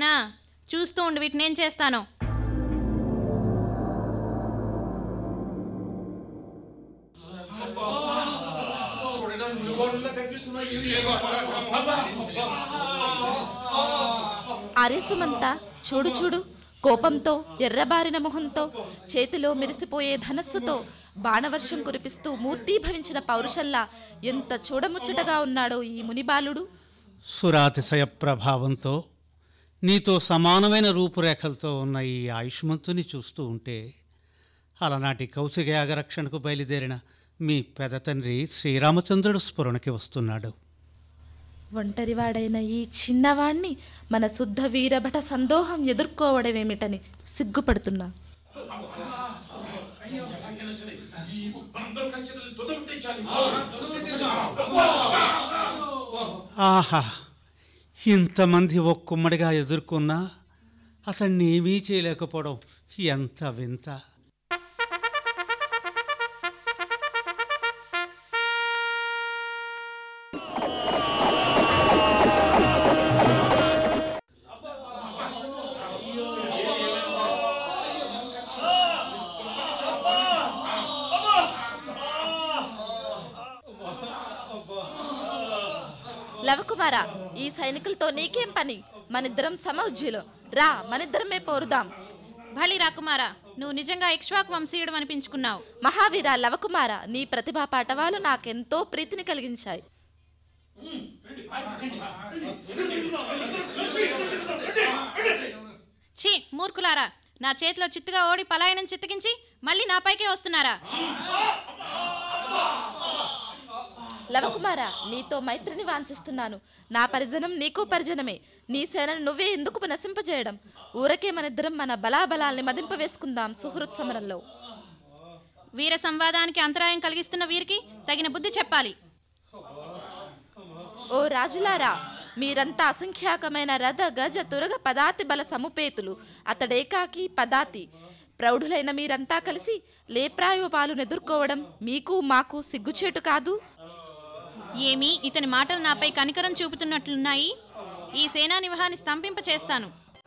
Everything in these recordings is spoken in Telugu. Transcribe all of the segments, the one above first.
ఇవేనా చూస్తూ ఉండు వీటిని ఏం చేస్తాను అరే సుమంత చూడు చూడు కోపంతో ఎర్రబారిన మొహంతో చేతిలో మెరిసిపోయే ధనస్సుతో బాణవర్షం కురిపిస్తూ మూర్తీభవించిన పౌరుషల్లా ఎంత చూడముచ్చటగా ఉన్నాడో ఈ మునిబాలుడు సురాతిశయ ప్రభావంతో నీతో సమానమైన రూపురేఖలతో ఉన్న ఈ ఆయుష్మంతుని చూస్తూ ఉంటే అలనాటి కౌశిక యాగరక్షణకు బయలుదేరిన మీ పెద తండ్రి శ్రీరామచంద్రుడు స్ఫురణకి వస్తున్నాడు ఒంటరివాడైన ఈ చిన్నవాణ్ణి మన శుద్ధ వీరభట సందోహం ఎదుర్కోవడమేమిటని సిగ్గుపడుతున్నా ఆహా ఇంతమంది ఒక్కుమ్మడిగా ఎదుర్కొన్నా అతన్ని ఏమీ చేయలేకపోవడం ఎంత వింత లవకుమారా ఈ సైనికులతో నీకేం పని మనిద్దరం సమౌజ్యులు రా మనిద్దరమే పోరుదాం భళి రాకుమారా నువ్వు నిజంగా ఇక్ష్వాకు వంశీయుడు అనిపించుకున్నావు మహావీర లవకుమార నీ ప్రతిభా పాఠవాలు నాకెంతో ప్రీతిని కలిగించాయి ఛీ మూర్ఖులారా నా చేతిలో చిత్తుగా ఓడి పలాయనం చిత్తగించి మళ్ళీ నాపైకే వస్తున్నారా లవకుమార నీతో మైత్రిని వాంఛిస్తున్నాను నా పరిజనం నీకు పరిజనమే నీ సేనను నువ్వే ఎందుకు నశింపజేయడం ఊరకే మనిద్దరం మన బలాబలాల్ని మదింపవేసుకుందాం సుహృత్ సమరంలో వీర సంవాదానికి అంతరాయం కలిగిస్తున్న వీరికి తగిన బుద్ధి చెప్పాలి ఓ రాజులారా మీరంతా అసంఖ్యాకమైన రథ గజ తురగ పదాతి బల సముపేతులు అతడేకాకి పదాతి ప్రౌఢులైన మీరంతా కలిసి లేప్రాయోపాలను ఎదుర్కోవడం మీకు మాకు సిగ్గుచేటు కాదు ఏమి ఇతని మాటలు నాపై కనికరం చూపుతున్నట్లున్నాయి ఈ సేనా నివహాన్ని స్తంభింప చేస్తాను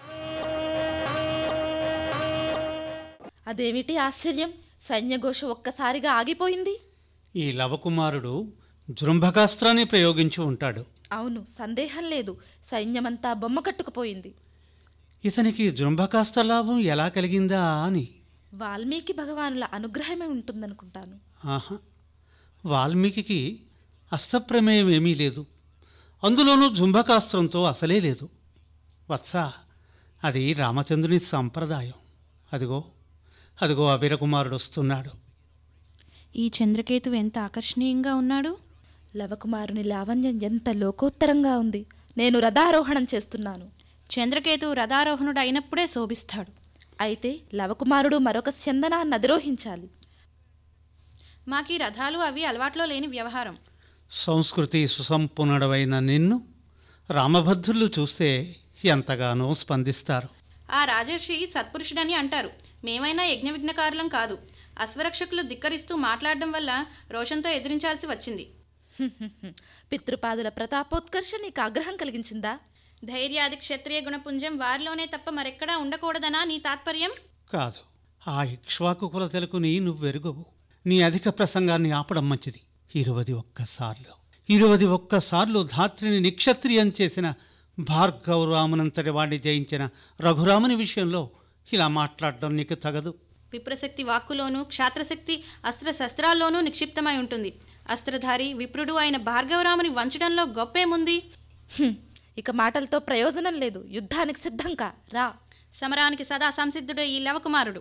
అదేమిటి ఆశ్చర్యం సైన్యఘోష ఒక్కసారిగా ఆగిపోయింది ఈ లవకుమారుడు జృంభకాస్త్రాన్ని ప్రయోగించి ఉంటాడు అవును సందేహం లేదు సైన్యమంతా బొమ్మ కట్టుకుపోయింది ఇతనికి జృంభకాస్త్ర లాభం ఎలా కలిగిందా అని వాల్మీకి భగవానుల అనుగ్రహమే ఉంటుందనుకుంటాను ఆహా వాల్మీకి అస్తప్రమేయం ఏమీ లేదు అందులోనూ జుంబకాస్త్రంతో అసలే లేదు వత్స అది రామచంద్రుని సంప్రదాయం అదిగో అదిగో ఆ వీరకుమారుడు వస్తున్నాడు ఈ చంద్రకేతు ఎంత ఆకర్షణీయంగా ఉన్నాడు లవకుమారుని లావణ్యం ఎంత లోకోత్తరంగా ఉంది నేను రథారోహణం చేస్తున్నాను చంద్రకేతు రథారోహణుడు అయినప్పుడే శోభిస్తాడు అయితే లవకుమారుడు మరొక స్యందనాన్ని అధిరోహించాలి మాకీ రథాలు అవి అలవాట్లో లేని వ్యవహారం సంస్కృతి సుసంపన్నుడవైన నిన్ను రామభద్రులు చూస్తే ఎంతగానో స్పందిస్తారు ఆ రాజర్షి సత్పురుషుడని అంటారు మేమైనా యజ్ఞ విఘ్నకారులం కాదు అశ్వరక్షకులు ధిక్కరిస్తూ మాట్లాడడం వల్ల రోషంతో ఎదిరించాల్సి వచ్చింది పితృపాదుల ప్రతాపోత్కర్ష నీకు ఆగ్రహం కలిగించిందా ధైర్యాది క్షత్రియ గుణపుంజం వారిలోనే తప్ప మరెక్కడా ఉండకూడదనా నీ తాత్పర్యం కాదు ఆ ఇక్ష్వాకు కుల తెలుకుని నువ్వెరుగవు నీ అధిక ప్రసంగాన్ని ఆపడం మంచిది ఇరువది ఒక్కసార్లు ఇరువది ఒక్కసార్లు ధాత్రిని నిక్షత్రియం చేసిన భార్గవరామునంతటి వాడిని జయించిన రఘురాముని విషయంలో ఇలా మాట్లాడడం నీకు తగదు విప్రశక్తి వాక్కులోనూ క్షాత్రశక్తి అస్త్ర శస్త్రాల్లోనూ నిక్షిప్తమై ఉంటుంది అస్త్రధారి విప్రుడు అయిన భార్గవరాముని వంచడంలో గొప్పేముంది హ్మ్, ఇక మాటలతో ప్రయోజనం లేదు యుద్ధానికి సిద్ధంకా రా సమరానికి సదా సంసిద్ధుడు ఈ లవకుమారుడు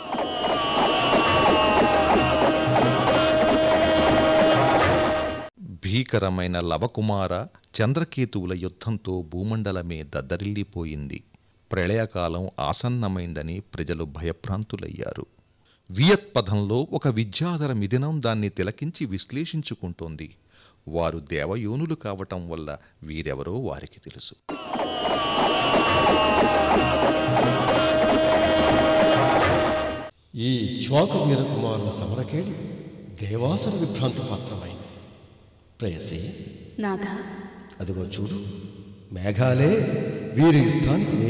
భీకరమైన లవకుమార చంద్రకేతువుల యుద్ధంతో భూమండలమే దద్దరిల్లిపోయింది ప్రళయకాలం ఆసన్నమైందని ప్రజలు భయభ్రాంతులయ్యారు వియత్పథంలో ఒక విద్యాధర మిథునం దాన్ని తిలకించి విశ్లేషించుకుంటోంది వారు దేవయోనులు కావటం వల్ల వీరెవరో వారికి తెలుసు ఈ జ్వాకు వీరకుమారుల సమరకేళి దేవాసుర విభ్రాంతి పాత్రమైంది ప్రేయసి నాథ అదిగో చూడు మేఘాలే వీరి యుద్ధానికి